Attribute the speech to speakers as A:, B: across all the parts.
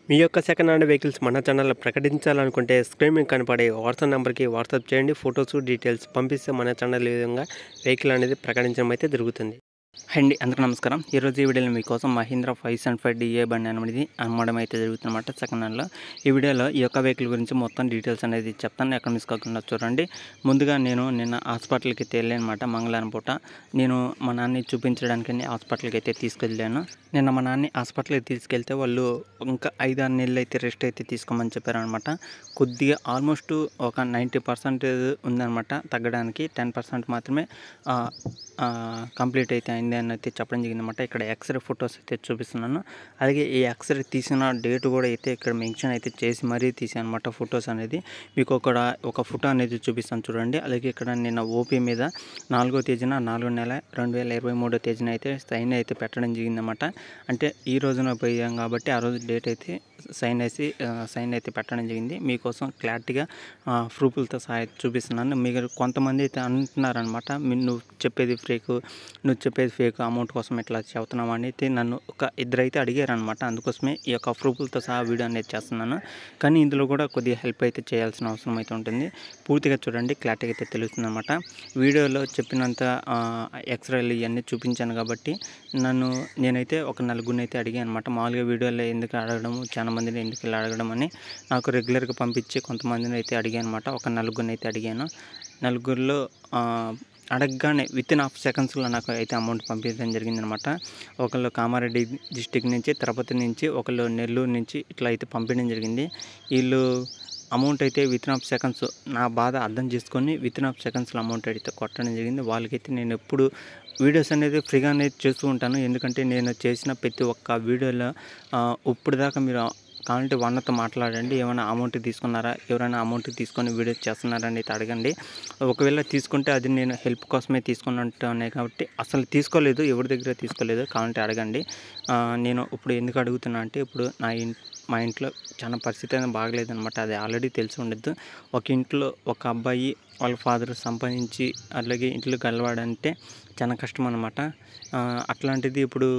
A: మీ యొక్క second hand vehicles మన ఛానల్లో ప్రకటించాలనుకుంటే స్క్రీన్ మీద కనపడే వాట్సాప్ నెంబర్కి వాట్సాప్ చేయండి ఫొటోస్ డీటెయిల్స్ పంపిస్తే మన ఛానల్ ఈ విధంగా వెహికల్ అనేది ప్రకటించడం అయితే జరుగుతుంది
B: హాయ్ అండి అందరికీ నమస్కారం ఈరోజు ఈ వీడియోలో మీకోసం Mahindra five seven five DA బండి అనేది అమ్మడం అయితే జరుగుతుందన్నమాట సెకండ్ హ్యాండ్లో ఈ వీడియోలో ఈ యొక్క వెహికల్ గురించి మొత్తం డీటెయిల్స్ అనేది చెప్తాను ఎక్కడ మిస్ కాకుండా చూడండి ముందుగా నేను నిన్న హాస్పిటల్కి అయితే వెళ్ళానమాట మంగళవారం పూట నేను మా నాన్ని చూపించడానికి హాస్పిటల్కి అయితే తీసుకెళ్ళాను నిన్న మా నాన్ని హాస్పిటల్కి తీసుకెళ్తే వాళ్ళు ఇంకా ఐదు ఆరు నెలలు అయితే రెస్ట్ అయితే తీసుకోమని చెప్పారనమాట కొద్దిగా ఆల్మోస్ట్ ఒక నైంటీ పర్సెంటేజ్ ఉందన్నమాట తగ్గడానికి టెన్ పర్సెంట్ మాత్రమే ఆ, ఆ, కంప్లీట్ అయితే అయింది అని అయితే చెప్పడం జరిగిందన్నమాట ఇక్కడ ఎక్స్రే ఫొటోస్ అయితే చూపిస్తున్నాను అలాగే ఈ ఎక్స్రే తీసిన డేట్ కూడా అయితే ఇక్కడ మెన్షన్ అయితే చేసి మరీ తీసాను అనమాట ఫొటోస్ అనేది మీకు ఒక ఒక ఫోటో అనేది చూపిస్తాను చూడండి అలాగే ఇక్కడ నిన్న ఓపీ మీద నాలుగో తేదీన నాలుగో నెల రెండు వేల ఇరవై మూడో తేదీన అయితే సైన్ అయితే పెట్టడం జరిగిందన్నమాట అంటే ఈ రోజున పోయాం కాబట్టి ఆ రోజు డేట్ అయితే సైన్ వేసి ఆ, సైన్ అయితే పెట్టడం జరిగింది మీకోసం క్లారిటీగా ఆ, ప్రూఫ్లతో సహా అయితే చూపిస్తున్నాను మీరు కొంతమంది అయితే అంటున్నారనమాట మీ- నువ్వు చెప్పేది ఫేక్ నువ్వు చెప్పేది ఫేక్ అమౌంట్ కోసం ఇట్లా చెబుతున్నావు అని అయితే నన్ను ఒక ఇద్దరు అయితే అడిగారు అనమాట అందుకోసమే ఈ యొక్క ప్రూఫ్లతో సహా వీడియో అనేది చేస్తున్నాను కానీ ఇందులో కూడా కొద్దిగా హెల్ప్ అయితే చేయాల్సిన అవసరం అయితే ఉంటుంది పూర్తిగా చూడండి క్లారిటీగా అయితే తెలుస్తుంది అనమాట వీడియోలో చెప్పినంత ఎక్స్రేలు ఇవన్నీ చూపించాను కాబట్టి నన్ను నేనైతే ఒక నలుగురిని అయితే అడిగాను అనమాట మామూలుగా వీడియోలో ఎందుకు అడగడం చాలా మందిని ఎందుకు ఇలా అడగడం అని నాకు రెగ్యులర్గా పంపించి కొంతమందిని అయితే అడిగాను అనమాట ఒక నలుగురిని అయితే అడిగాను నలుగురిలో ఆ, అడగగానే విత్ ఇన్ హాఫ్ సెకండ్స్లో నాకు అయితే అమౌంట్ పంపించడం జరిగిందనమాట ఒకళ్ళు కామారెడ్డి డిస్టిక్ నుంచి తిరుపతి నుంచి ఒకళ్ళు నెల్లూరు నుంచి ఇట్లా అయితే పంపించడం జరిగింది వీళ్ళు అమౌంట్ అయితే విత్ ఇన్ హాఫ్ సెకండ్స్ నా బాధ అర్థం చేసుకొని విత్ ఇన్ హాఫ్ సెకండ్స్లో అమౌంట్ అయితే కొట్టడం జరిగింది వాళ్ళకైతే నేను ఎప్పుడు వీడియోస్ అనేది ఫ్రీగా అనేది చేస్తూ ఉంటాను ఎందుకంటే నేను చేసిన ప్రతి ఒక్క వీడియోలో ఆ, ఇప్పుడు దాకా మీరు కావాలంటే వన్తో మాట్లాడండి ఏమైనా అమౌంట్ తీసుకున్నారా ఎవరైనా అమౌంట్ తీసుకొని వీడియో చేస్తున్నారా అని అయితే అడగండి ఒకవేళ తీసుకుంటే అది నేను హెల్ప్ కోసమే తీసుకున్నట్టున్నాయి కాబట్టి అసలు తీసుకోలేదు ఎవరి దగ్గర తీసుకోలేదు కావాలంటే అడగండి ఆ, నేను ఇప్పుడు ఎందుకు అడుగుతున్నా అంటే ఇప్పుడు నా ఇన్ మా ఇంట్లో చాలా పరిస్థితి అనేది బాగలేదనమాట అది ఆల్రెడీ తెలిసి ఉండదు ఒక ఇంట్లో ఒక అబ్బాయి వాళ్ళ ఫాదర్ సంపాదించి అలాగే ఇంట్లో గెలవాడంటే చాలా కష్టం అనమాట అట్లాంటిది ఇప్పుడు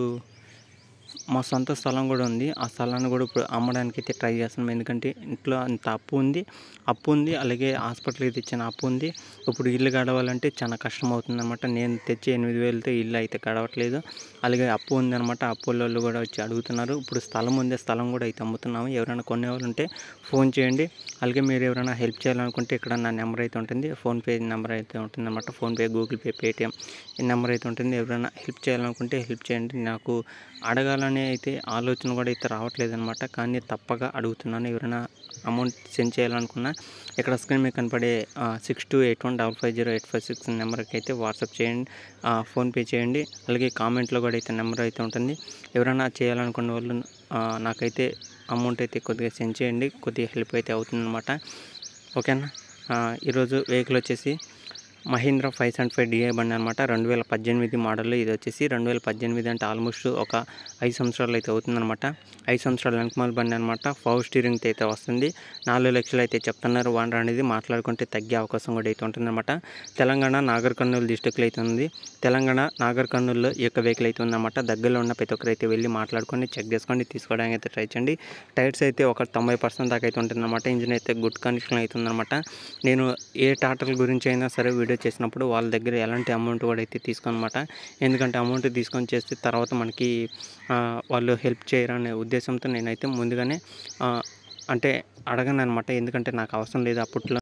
B: మా సొంత స్థలం కూడా ఉంది ఆ స్థలాన్ని కూడా ఇప్పుడు అమ్మడానికి అయితే ట్రై చేస్తున్నాం ఎందుకంటే ఇంట్లో అంత అప్పు ఉంది అప్పు ఉంది అలాగే హాస్పిటల్కి తెచ్చిన అప్పు ఉంది ఇప్పుడు ఇల్లు గడవాలంటే చాలా కష్టం అవుతుంది అనమాట నేను తెచ్చే ఎనిమిది వేలతో ఇల్లు అయితే గడవట్లేదు అలాగే అప్పు ఉంది అనమాట అప్పు వాళ్ళు కూడా వచ్చి అడుగుతున్నారు ఇప్పుడు స్థలం ఉంది స్థలం కూడా అయితే అమ్ముతున్నాము ఎవరైనా కొనేవాళ్ళు ఉంటే ఫోన్ చేయండి అలాగే మీరు ఎవరైనా హెల్ప్ చేయాలనుకుంటే ఇక్కడ నా నెంబర్ అయితే ఉంటుంది ఫోన్పే నెంబర్ అయితే ఉంటుంది అనమాట ఫోన్పే గూగుల్ పే పేటిఎం ఈ నెంబర్ అయితే ఉంటుంది ఎవరైనా హెల్ప్ చేయాలనుకుంటే హెల్ప్ చేయండి నాకు అడగాలని అయితే ఆలోచన కూడా అయితే రావట్లేదు అనమాట కానీ తప్పగా అడుగుతున్నాను ఎవరైనా అమౌంట్ సెండ్ చేయాలనుకున్నా ఇక్కడ స్క్రీన్ మీద కనపడే six two eight one double five zero eight five six నెంబర్కి అయితే వాట్సాప్ చేయండి ఆ, ఫోన్పే చేయండి అలాగే కామెంట్లో కూడా అయితే నెంబర్ అయితే ఉంటుంది ఎవరైనా చేయాలనుకున్న వాళ్ళు ఆ, నాకైతే అమౌంట్ అయితే కొద్దిగా సెండ్ చేయండి కొద్దిగా హెల్ప్ అయితే అవుతుందన్నమాట ఓకేనా ఆ, ఈరోజు వెహికల్ వచ్చేసి Mahindra five seventy five DI బండి అనమాట రెండు వేల పద్దెనిమిది మోడల్ ఇది వచ్చేసి రెండు వేల పద్దెనిమిది అంటే ఆల్మోస్ట్ ఒక ఐదు సంవత్సరాలు అయితే అవుతుందన్నమాట ఐదు సంవత్సరాల వెనకమాల బండి అనమాట పవర్ స్టీరింగ్ అయితే వస్తుంది నాలుగు లక్షలు అయితే చెప్తున్నారు వాండర్ అనేది మాట్లాడుకుంటే తగ్గే అవకాశం కూడా అయితే ఉంటుందన్నమాట తెలంగాణ నాగర్ కర్నూలు డిస్టిక్లో అయితే ఉంది తెలంగాణ నాగర్ కర్నూలులో ఈ యొక్క వెహికల్ అయితే ఉందన్నమాట దగ్గరలో ఉన్న ప్రతి ఒక్కరు అయితే వెళ్ళి మాట్లాడుకొని చెక్ చేసుకోండి తీసుకోవడానికి అయితే ట్రై చేయండి టైర్స్ అయితే ఒక తొంభై పర్సెంట్ దాకా అయితే ఉంటుందన్నమాట ఇంజిన్ అయితే గుడ్ కండిషన్ అవుతుందన్నమాట నేను ఏ టాటర్ల గురించి అయినా సరే వీడియో చేసినప్పుడు వాళ్ళ దగ్గర ఎలాంటి అమౌంట్ కూడా అయితే తీసుకోనమాట ఎందుకంటే అమౌంట్ తీసుకొని చేస్తే తర్వాత మనకి ఆ, వాళ్ళు హెల్ప్ చేయరనే ఉద్దేశంతో నేనైతే ముందుగానే ఆ, అంటే అడగను అనమాట ఎందుకంటే నాకు అవసరం లేదు అప్పట్లో